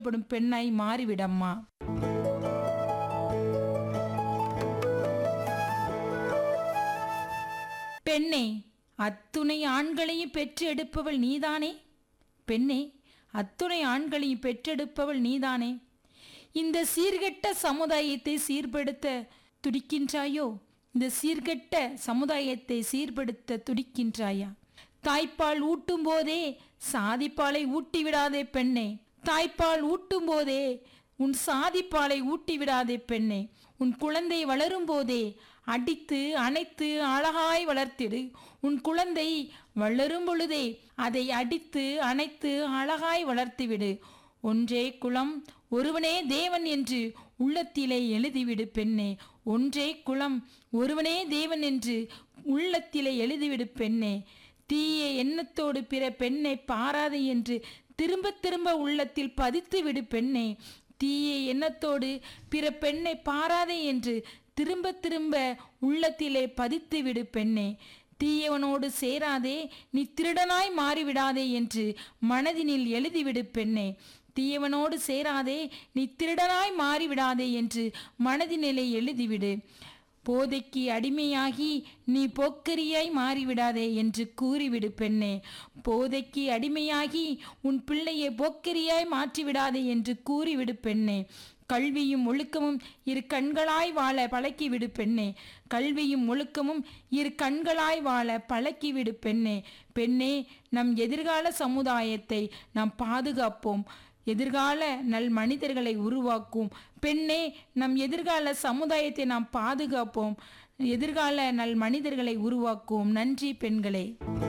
படும் பெண்ணாய் மாறிவிடம்மா பெண்ணே அத்துணை ஆண்களையும் பெற்று எடுப்பவள் நீதானே பெண்ணே அத்துணை ஆண்களையும் பெற்றெடுப்பவள் நீதானே இந்த சீர்கெட்ட சமுதாயத்தை சீர்படுத்த துடிக்கின்றாயோ இந்த சீர்கெட்ட சமுதாயத்தை சீர்படுத்த துடிக்கின்றாயா தாய்ப்பால் ஊட்டும் போதே சாதிப்பாலை ஊட்டி விடாதே பெண்ணே தாய்ப்பால் ஊட்டும் போதே உன் சாதிப்பாலை ஊட்டி விடாதே பெண்ணே உன் குழந்தை வளரும் போதே அடித்து அணைத்து அழகாய் வளர்த்திடு உன் குழந்தை வளரும் பொழுதே அதை அடித்து அணைத்து அழகாய் வளர்த்துவிடு ஒன்றே குலம் ஒருவனே தேவன் என்று உள்ளத்திலே எழுதிவிடு பெண்ணே ஒன்றே குலம் ஒருவனே தேவன் என்று உள்ளத்திலே எழுதிவிடு பெண்ணே தீய எண்ணத்தோடு பிற பெண்ணை பாராது என்று திரும்ப திரும்ப உள்ளத்தில் பதித்து விடு பெண்ணே தீய எண்ணத்தோடு பிற பெண்ணை பாராதே என்று திரும்ப திரும்ப உள்ளத்திலே பதித்து விடு பெண்ணே தீயவனோடு சேராதே நீ திருடனாய் மாறிவிடாதே என்று மனதினில் எழுதிவிடு பெண்ணே தீயவனோடு சேராதே நீ திருடனாய் மாறிவிடாதே என்று மனதினிலே எழுதிவிடு போதைக்கு அடிமையாகி நீ போக்கரியாய் மாறிவிடாதே என்று கூறிவிடு பெண்ணே போதைக்கு அடிமையாகி உன் பிள்ளையை போக்கரியாய் மாற்றிவிடாதே என்று கூறிவிடு பெண்ணே கல்வியும் ஒழுக்கமும் இரு கண்களாய் வாழ பழக்கிவிடு பெண்ணே கல்வியும் ஒழுக்கமும் இரு கண்களாய் வாழ பழக்கிவிடு பெண்ணே பெண்ணே நம் எதிர்கால சமுதாயத்தை நாம் பாதுகாப்போம் எதிர்கால நல் மனிதர்களை உருவாக்கும் பெண்ணே நம் எதிர்கால சமுதாயத்தை நாம் பாதுகாப்போம் எதிர்கால நல் மனிதர்களை உருவாக்குவோம் நன்றி பெண்களே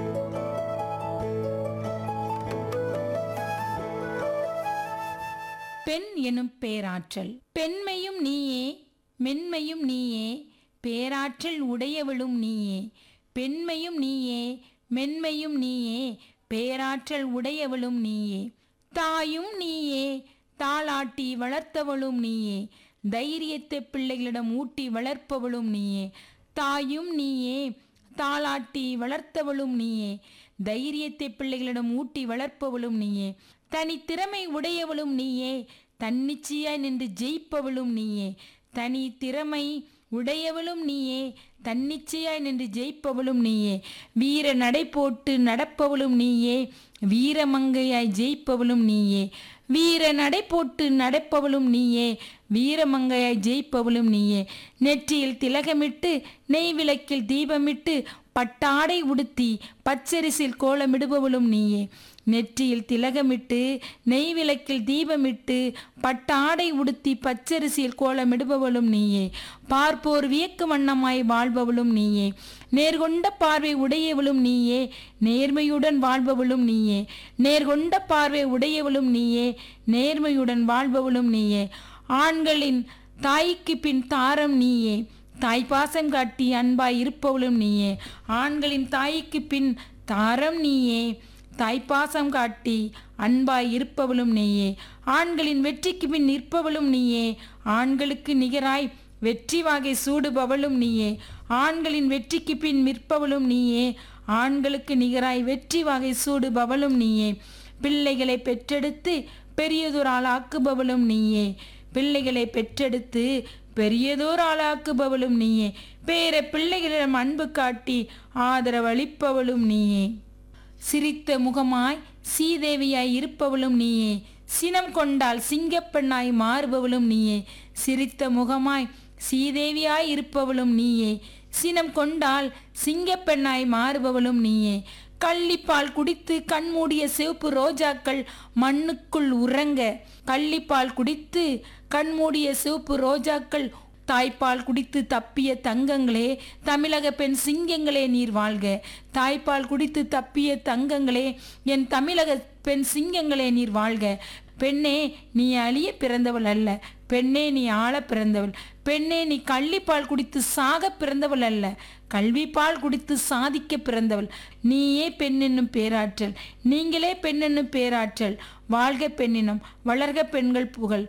பெண் எனும் பேராற்றல் பெண்மையும் நீயே மென்மையும் நீயே பேராற்றல் உடையவளும் நீயே பெண்மையும் நீயே மென்மையும் நீயே பேராற்றல் உடையவளும் நீயே தாயும் நீயே தாளாட்டி வளர்த்தவளும் நீயே தைரியத்தை பிள்ளைகளிடம் ஊட்டி வளர்ப்பவளும் நீயே தாயும் நீயே தாளாட்டி வளர்த்தவளும் நீயே தைரியத்தை பிள்ளைகளிடம் ஊட்டி வளர்ப்பவளும் நீயே தனி திறமை உடையவளும் நீயே தன்னிச்சையாய் நின்று ஜெயிப்பவளும் நீயே தனி திறமை உடையவளும் நீயே தன்னிச்சையாய் நின்று ஜெயிப்பவளும் நீயே வீர நடை போட்டு நடப்பவளும் நீயே வீரமங்கையாய் ஜெயிப்பவளும் நீயே வீர நடை போட்டு நடப்பவளும் நீயே வீரமங்கையாய் ஜெயிப்பவளும் நீயே நெற்றியில் திலகமிட்டு நெய் விளக்கில் தீபமிட்டு பட்டாடை உடுத்தி பச்சரிசில் கோலமிடுபவளும் நீயே நெற்றியில் திலகமிட்டு நெய் விளக்கில் தீபமிட்டு பட்டாடை உடுத்தி பச்சரிசியில் கோலமிடுபவளும் நீயே பார்ப்போர் வியக்கு வண்ணமாய் வாழ்பவளும் நீயே நேர்கொண்ட பார்வை உடையவளும் நீயே நேர்மையுடன் வாழ்பவளும் நீயே நேர்கொண்ட பார்வை உடையவளும் நீயே நேர்மையுடன் வாழ்பவளும் நீயே ஆண்களின் தாய்க்கு பின் தாரம் நீயே தாய் பாசம் காட்டி அன்பாய் இருப்பவளும் நீயே ஆண்களின் தாய்க்கு பின் தாரம் நீயே தாய்ப்பாசம் காட்டி அன்பாய் இருப்பவளும் நீயே ஆண்களின் வெற்றிக்கு பின் நிற்பவளும் நீயே ஆண்களுக்கு நிகராய் வெற்றி வாகை சூடுபவளும் நீயே ஆண்களின் வெற்றிக்கு பின் நிற்பவளும் நீயே ஆண்களுக்கு நிகராய் வெற்றி வாகை சூடுபவளும் நீயே பிள்ளைகளை பெற்றெடுத்து பெரியதொரு ஆளாக்குபவளும் நீயே பிள்ளைகளை பெற்றெடுத்து பெரியதோர் ஆளாக்குபவளும் நீயே பேர பிள்ளைகளிடம் அன்பு காட்டி ஆதரவளிப்பவளும் நீயே சிரித்த முகமாய் சீதேவியாய் இருப்பவளும் நீயே சினம் கொண்டால் சிங்கப்பெண்ணாய் மாறுபவளும் நீயே சிரித்த முகமாய் சீதேவியாய் இருப்பவளும் நீயே சினம் கொண்டால் சிங்கப்பெண்ணாய் மாறுபவளும் நீயே கள்ளிப்பால் குடித்து கண்மூடிய சிவப்பு ரோஜாக்கள் மண்ணுக்குள் உறங்க கள்ளிப்பால் குடித்து கண்மூடிய சிவப்பு ரோஜாக்கள் தாய்ப்பால் குடித்து தப்பிய தங்கங்களே தமிழக பெண் சிங்கங்களே நீர் வாழ்க தாய்ப்பால் குடித்து தப்பிய தங்கங்களே என் தமிழக பெண் சிங்கங்களே நீர் வாழ்க பெண்ணே நீ அழிய பிறந்தவள் அல்ல பெண்ணே நீ ஆள பிறந்தவள் பெண்ணே நீ கள்ளிப்பால் குடித்து சாக பிறந்தவள் அல்ல கல்விப்பால் குடித்து சாதிக்க பிறந்தவள் நீயே பெண்ணென்னும் பேராற்றல் நீங்களே பெண்ணென்னும் பேராற்றல் வாழ்க பெண்ணினம் வளர்க பெண்கள் புகழ்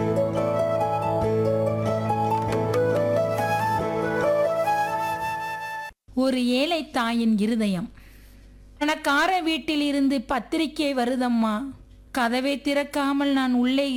ஒரு ஏழை தாயின் இருதயம் பணக்கார வீட்டில் இருந்து பத்திரிக்கை வருதம்மா கதவை திறக்காமல் நான் உள்ளே